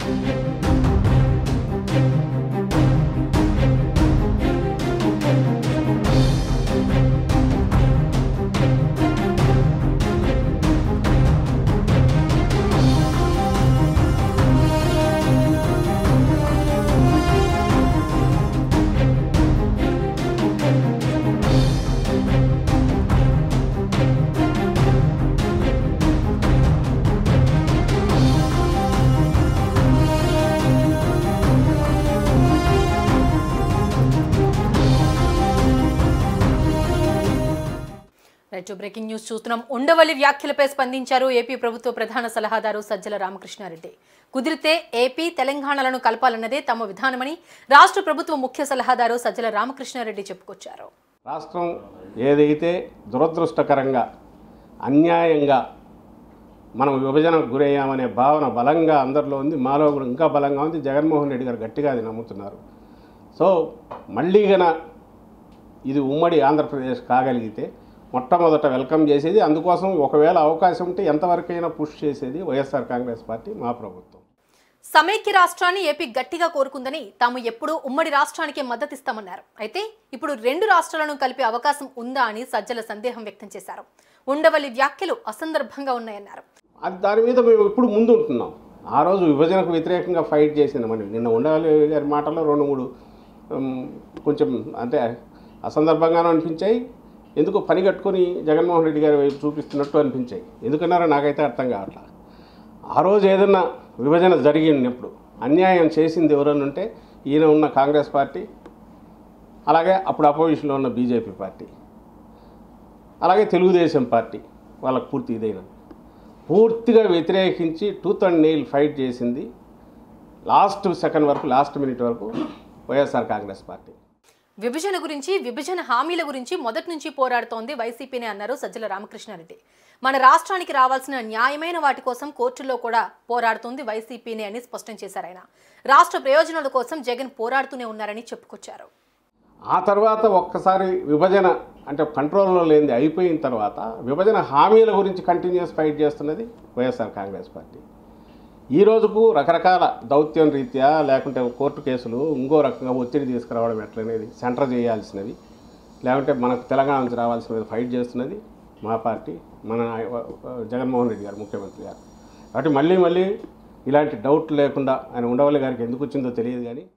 right breaking news చూస్తున్నాం ఉండవల్లి వ్యాఖ్యలపై స్పందించారు ఏపీ ప్రభుత్వ ప్రధాన సలహాదారు సజ్జల రామకృష్ణారెడ్డి కుదిరితే ఏపీ తెలంగాణలను కలపాలన్నదే తమ విధానమని రాష్ట్ర ప్రభుత్వ ముఖ్య సలహాదారు సజ్జల రామకృష్ణారెడ్డి చెప్పుకొచ్చారు రాష్ట్రం ఏదైతే దురదృష్టకరంగా అన్యాయంగా మనం విభజనకు గురయ్యామనే భావన బలంగా అందరిలో ఉంది మాలో కూడా ఇంకా బలంగా ఉంది జగన్మోహన్ రెడ్డి గారు గట్టిగా అది నమ్ముతున్నారు సో మళ్ళీ గన ఇది ఉమ్మడి ఆంధ్రప్రదేశ్ కాగలిగితే మొట్టమొదట వెల్కమ్ చేసేది అందుకోసం ఒకవేళ అవకాశం ఉంటే ఎంతవరకైనా పుష్ చేసేది వైఎస్ఆర్ కాంగ్రెస్ పార్టీ మా ప్రభుత్వం సమైక్య రాష్ట్రాన్ని ఏపీ గట్టిగా కోరుకుందని తాము ఎప్పుడూ ఉమ్మడి రాష్ట్రానికే మద్దతిస్తామన్నారు అయితే ఇప్పుడు రెండు రాష్ట్రాలను కలిపే అవకాశం ఉందా అని సజ్జల సందేహం వ్యక్తం చేశారు ఉండవల్లి వ్యాఖ్యలు అసందర్భంగా ఉన్నాయన్నారు అది దాని మీద మేము ఇప్పుడు ముందు ఉంటున్నాం ఆ రోజు విభజనకు వ్యతిరేకంగా ఫైట్ చేసింది మరి నిన్న ఉండవల్లి గారి మాటల్లో రెండు మూడు ఉమ్, కొంచెం అంటే అసందర్భంగానూ అనిపించాయి ఎందుకో పని కట్టుకొని జగన్మోహన్ రెడ్డి గారి వైపు చూపిస్తున్నట్టు అనిపించాయి ఎందుకన్నారో నాకైతే అర్థం కావట్లా ఆ రోజు ఏదన్నా విభజన జరిగినప్పుడు అన్యాయం చేసింది ఎవరన్నా ఉంటే ఈయన ఉన్న కాంగ్రెస్ పార్టీ అలాగే అప్పుడు అపోజిషన్లో ఉన్న బీజేపీ పార్టీ అలాగే తెలుగుదేశం పార్టీ వాళ్ళకు పూర్తి ఇదైన పూర్తిగా వ్యతిరేకించి టూత్ అండ్ నెయిల్ ఫైట్ చేసింది లాస్ట్ సెకండ్ వరకు లాస్ట్ మినిట్ వరకు వైఎస్ఆర్ కాంగ్రెస్ పార్టీ విభజన గురించి విభజన హామీల గురించి మొదటి నుంచి పోరాడుతోంది వైసీపీనే అన్నారు సజ్జల రామకృష్ణారెడ్డి మన రాష్ట్రానికి రావాల్సిన న్యాయమైన వాటి కోసం కోర్టుల్లో కూడా పోరాడుతుంది వైసీపీనే అని స్పష్టం చేశారు ఆయన రాష్ట్ర ప్రయోజనాల కోసం జగన్ పోరాడుతూనే ఉన్నారని చెప్పుకొచ్చారు ఆ తర్వాత ఒక్కసారి విభజన అంటే కంట్రోల్లో లేనిది అయిపోయిన తర్వాత విభజన హామీల గురించి కంటిన్యూస్ ఫైట్ చేస్తున్నది వైఎస్ఆర్ కాంగ్రెస్ పార్టీ ఈ రోజుకు రకరకాల దౌత్యం రీత్యా లేకుంటే కోర్టు కేసులు ఇంకో రకంగా ఒత్తిడి తీసుకురావడం ఎట్లనేది సెంటర్ చేయాల్సినవి లేకుంటే మనకు తెలంగాణ నుంచి రావాల్సినది ఫైట్ చేస్తున్నది మా పార్టీ మన జగన్మోహన్ రెడ్డి గారు ముఖ్యమంత్రి గారు కాబట్టి మళ్ళీ మళ్ళీ ఇలాంటి డౌట్ లేకుండా ఆయన ఉండవల్లి గారికి ఎందుకు వచ్చిందో తెలియదు కానీ